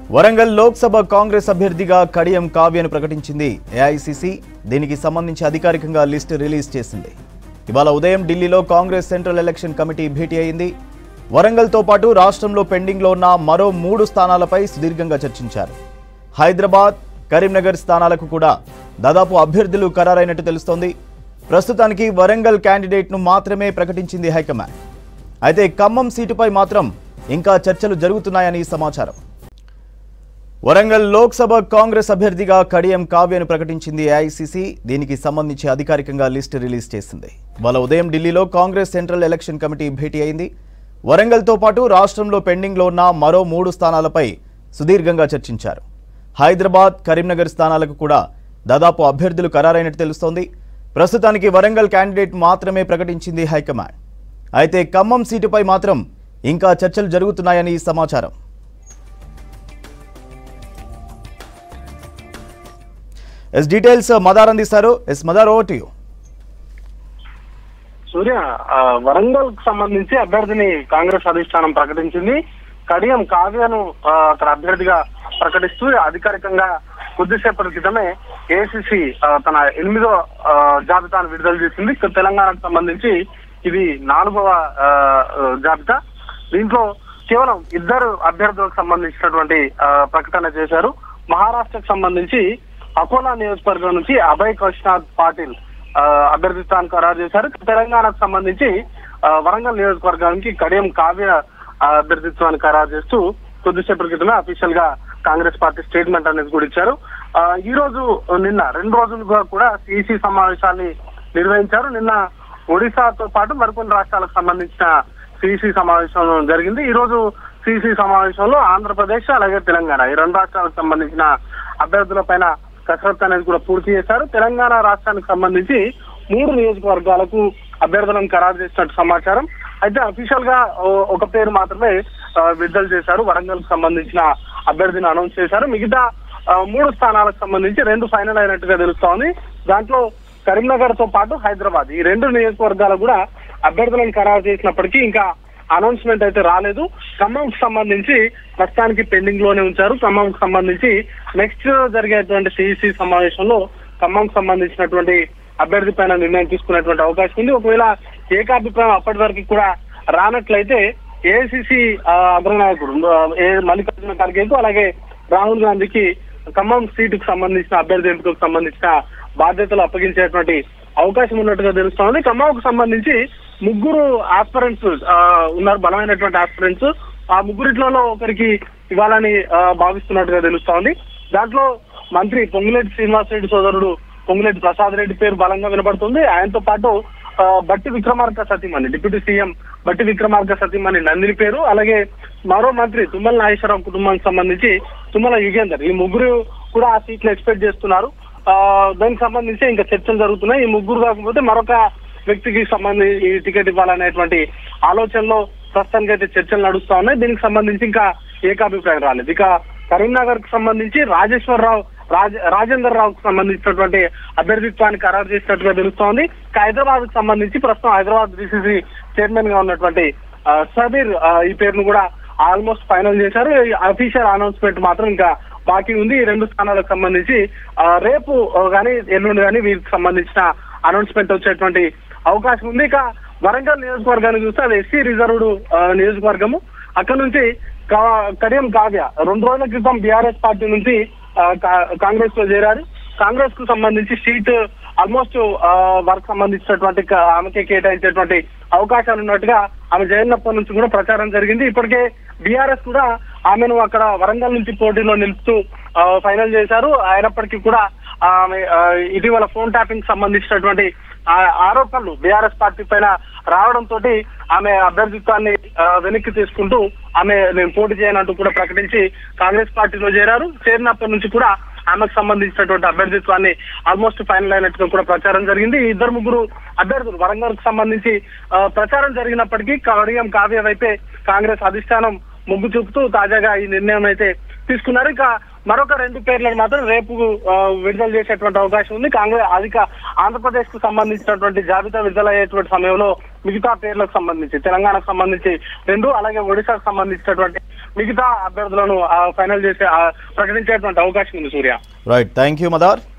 వరంగల్ లోక్సభ కాంగ్రెస్ అభ్యర్థిగా కడియం కావ్యను ప్రకటించింది ఏఐసిసి దీనికి సంబంధించి అధికారికంగా లిస్టు రిలీజ్ చేసింది ఇవాళ ఉదయం ఢిల్లీలో కాంగ్రెస్ సెంట్రల్ ఎలక్షన్ కమిటీ భేటీ అయింది వరంగల్తో పాటు రాష్ట్రంలో పెండింగ్లో ఉన్న మరో మూడు స్థానాలపై సుదీర్ఘంగా చర్చించారు హైదరాబాద్ కరీంనగర్ స్థానాలకు కూడా దాదాపు అభ్యర్థులు ఖరారైనట్టు తెలుస్తోంది ప్రస్తుతానికి వరంగల్ క్యాండిడేట్ను మాత్రమే ప్రకటించింది హైకమాండ్ అయితే ఖమ్మం సీటుపై మాత్రం ఇంకా చర్చలు జరుగుతున్నాయని సమాచారం వరంగల్ లోక్సభ కాంగ్రెస్ అభ్యర్థిగా కడియం కావ్యను ప్రకటించింది ఏఐసిసి దీనికి సంబంధించి అధికారికంగా లిస్టు రిలీజ్ చేసింది వాళ్ళ ఉదయం ఢిల్లీలో కాంగ్రెస్ సెంట్రల్ ఎలక్షన్ కమిటీ భేటీ అయింది వరంగల్తో పాటు రాష్ట్రంలో పెండింగ్లో ఉన్న మరో మూడు స్థానాలపై సుదీర్ఘంగా చర్చించారు హైదరాబాద్ కరీంనగర్ స్థానాలకు కూడా దాదాపు అభ్యర్థులు ఖరారైనట్టు తెలుస్తోంది ప్రస్తుతానికి వరంగల్ క్యాండిడేట్ మాత్రమే ప్రకటించింది హైకమాండ్ అయితే ఖమ్మం సీటుపై మాత్రం ఇంకా చర్చలు జరుగుతున్నాయని సమాచారం ఎస్ డీటెయిల్స్ మదార్ అందిస్తారు yes Madar over to you Surya ఆ, వరంగల్ కు సంబంధించి అభ్యర్థిని కాంగ్రెస్ అధిష్టానం ప్రకటించింది కడియం కావ్యను ఆ, అక్కడ అభ్యర్థిగా ప్రకటిస్తూ అధికారికంగా కొద్దిసేపటి క్రితమే ఏసీసీ తన ఎనిమిదో ఆ, జాబితాను విడుదల చేసింది ఇక తెలంగాణకు సంబంధించి ఇది నాలుగవ ఆ, ఆ, జాబితా దీంట్లో కేవలం ఇద్దరు అభ్యర్థులకు సంబంధించినటువంటి ఆ, ప్రకటన చేశారు మహారాష్ట్రకు సంబంధించి అకోలా నియోజకవర్గం నుంచి అభయ్ కృష్ణాథ్ పాటిల్ ఆ, అభ్యర్థిత్వాన్ని ఖరారు చేశారు తెలంగాణకు సంబంధించి ఆ, వరంగల్ నియోజకవర్గానికి కడియం కావ్య ఆ, అభ్యర్థిత్వాన్ని ఖరారు చేస్తూ కొద్దిసేపటి క్రితమే అఫీషియల్ గా కాంగ్రెస్ పార్టీ స్టేట్మెంట్ అనేది కూడా ఇచ్చారు ఆ, ఈ రోజు నిన్న రెండు రోజులుగా కూడా సిఇసి సమావేశాన్ని నిర్వహించారు నిన్న ఒడిశాతో పాటు మరికొన్ని రాష్ట్రాలకు సంబంధించిన సిఇసి సమావేశం జరిగింది ఈ రోజు సిఇసి సమావేశంలో ఆంధ్రప్రదేశ్ అలాగే తెలంగాణ ఈ రెండు రాష్ట్రాలకు సంబంధించిన అభ్యర్థుల పైన కసరత్తు అనేది కూడా పూర్తి చేశారు తెలంగాణ రాష్ట్రానికి సంబంధించి మూడు నియోజకవర్గాలకు అభ్యర్థులను ఖరారు చేసినట్టు సమాచారం అయితే అఫీషియల్ గా ఓ- ఒక పేరు మాత్రమే ఆ, విడుదల చేశారు వరంగల్ కు సంబంధించిన అభ్యర్థిని అనౌన్స్ చేశారు మిగతా ఆ, మూడు స్థానాలకు సంబంధించి రెండు ఫైనల్ అయినట్టుగా తెలుస్తోంది దాంట్లో కరీంనగర్ తో పాటు హైదరాబాద్ ఈ రెండు నియోజకవర్గాలు కూడా అభ్యర్థులను ఖరారు చేసినప్పటికీ ఇంకా అనౌన్స్మెంట్ అయితే రాలేదు ఖమ్మంకి సంబంధించి ప్రస్తుతానికి పెండింగ్ లోనే ఉంచారు ఖమ్మంకి సంబంధించి నెక్స్ట్ జరిగేటువంటి సిఇసి సమావేశంలో ఖమ్మంకి సంబంధించినటువంటి అభ్యర్థి పైన నిర్ణయం తీసుకునేటువంటి అవకాశం ఉంది ఒకవేళ ఏకాభిప్రాయం అప్పటి వరకు కూడా రానట్లయితే ఏఐసిసి అగ్రనాయకుడు ఆ, ఏ మల్లికార్జున ఖర్గేకు అలాగే రాహుల్ గాంధీకి ఖమ్మం సీటుకు సంబంధించిన అభ్యర్థి ఎంపికకు సంబంధించిన బాధ్యతలు అప్పగించేటువంటి అవకాశం ఉన్నట్టుగా తెలుస్తోంది ఖమ్మంకు సంబంధించి ముగ్గురు ఆస్పరెంట్స్ ఉన్నారు బలమైనటువంటి ఆస్పరెంట్స్ ఆ ముగ్గురిట్లలో ఒకరికి ఇవ్వాలని ఆ, భావిస్తున్నట్టుగా తెలుస్తోంది దాంట్లో మంత్రి పొంగులేటి శ్రీనివాస్ రెడ్డి సోదరుడు పొంగులేటి ప్రసాద్ రెడ్డి పేరు బలంగా వినపడుతుంది ఆయనతో పాటు ఆ, బట్టి విక్రమార్క సతీమణి డిప్యూటీ సీఎం బట్టి విక్రమార్క సతీమణి నందిని పేరు అలాగే మరో మంత్రి తుమ్మల నాగేశ్వరరావు కుటుంబానికి సంబంధించి తుమ్మల యుగేందర్ ఈ ముగ్గురు కూడా ఆ సీట్లు ఎక్స్పెక్ట్ చేస్తున్నారు ఆ, దానికి సంబంధించి ఇంకా చర్చలు జరుగుతున్నాయి ఈ ముగ్గురు కాకపోతే మరొక వ్యక్తికి సంబంధించి ఈ టికెట్ ఇవ్వాలనేటువంటి ఆలోచనలో ప్రస్తుతానికి అయితే చర్చలు నడుస్తా ఉన్నాయి దీనికి సంబంధించి ఇంకా ఏకాభిప్రాయం రాలేదు ఇక కరీంనగర్ కు సంబంధించి రాజేశ్వరరావు రాజ రాజేందర్ రావుకు సంబంధించినటువంటి అభ్యర్థిత్వాన్ని ఖరారు చేసినట్టుగా తెలుస్తోంది ఇక హైదరాబాద్ కు సంబంధించి ప్రస్తుతం హైదరాబాద్ బీసీసీ చైర్మన్ గా ఉన్నటువంటి ఆ, సబీర్ ఆ, ఈ పేరును కూడా ఆల్మోస్ట్ ఫైనల్ చేశారు అఫీషియల్ అనౌన్స్మెంట్ మాత్రం ఇంకా బాకీ ఉంది ఈ రెండు స్థానాలకు సంబంధించి ఆ, రేపు ఆ, గానీ ఎల్లుండి గానీ వీరికి సంబంధించిన అనౌన్స్మెంట్ వచ్చేటువంటి అవకాశం ఉంది ఇక వరంగల్ నియోజకవర్గాన్ని చూస్తే అది ఎస్సీ రిజర్వ్డ్ ఆ, నియోజకవర్గము అక్కడ నుంచి కా- కడియం కావ్య రెండు రోజుల క్రితం బీఆర్ఎస్ పార్టీ నుంచి ఆ, కా- కాంగ్రెస్ లో చేరారు కాంగ్రెస్ కు సంబంధించి సీట్ ఆల్మోస్ట్ వర్క్ సంబంధించినటువంటి క- ఆమెకే కేటాయించేటువంటి అవకాశాలు ఉన్నట్టుగా ఆమె జగన్నప్పటి నుంచి కూడా ప్రచారం జరిగింది ఇప్పటికే బీఆర్ఎస్ కూడా ఆమెను అక్కడ వరంగల్ నుంచి పోటీలో నిలుపుతూ ఆ, ఫైనల్ చేశారు అయినప్పటికీ కూడా ఆమె ఆ, ఇటీవల ఫోన్ ట్యాపింగ్ సంబంధించినటువంటి ఆ ఆరోపణలు బీఆర్ఎస్ పార్టీ పైన రావడంతో ఆమె అభ్యర్థిత్వాన్ని ఆ, వెనక్కి తీసుకుంటూ ఆమె నేను పోటీ చేయనంటూ కూడా ప్రకటించి కాంగ్రెస్ పార్టీలో చేరారు చేరినప్పటి నుంచి కూడా ఆమెకు సంబంధించినటువంటి అభ్యర్థిత్వాన్ని ఆల్మోస్ట్ ఫైనల్ అయినట్టుగా కూడా ప్రచారం జరిగింది ఈ ఇద్దరు ముగ్గురు అభ్యర్థులు వరంగల్ కు సంబంధించి ఆ, ప్రచారం జరిగినప్పటికీ కడియం కావ్య వైపే కాంగ్రెస్ అధిష్టానం మొగ్గు చూపుతూ తాజాగా ఈ నిర్ణయం అయితే తీసుకున్నారు ఇక మరొక రెండు పేర్లను మాత్రం రేపు ఆ, విడుదల చేసేటువంటి అవకాశం ఉంది కాంగ్రెస్ అధిక ఆంధ్రప్రదేశ్ కు సంబంధించినటువంటి జాబితా విడుదలయ్యేటువంటి సమయంలో మిగతా పేర్లకు సంబంధించి తెలంగాణకు సంబంధించి రెండు అలాగే ఒడిశాకు సంబంధించినటువంటి మిగతా అభ్యర్థులను ఆ, ఫైనల్ చేసే ఆ, ప్రకటించేటువంటి అవకాశం ఉంది Surya right thank you Madar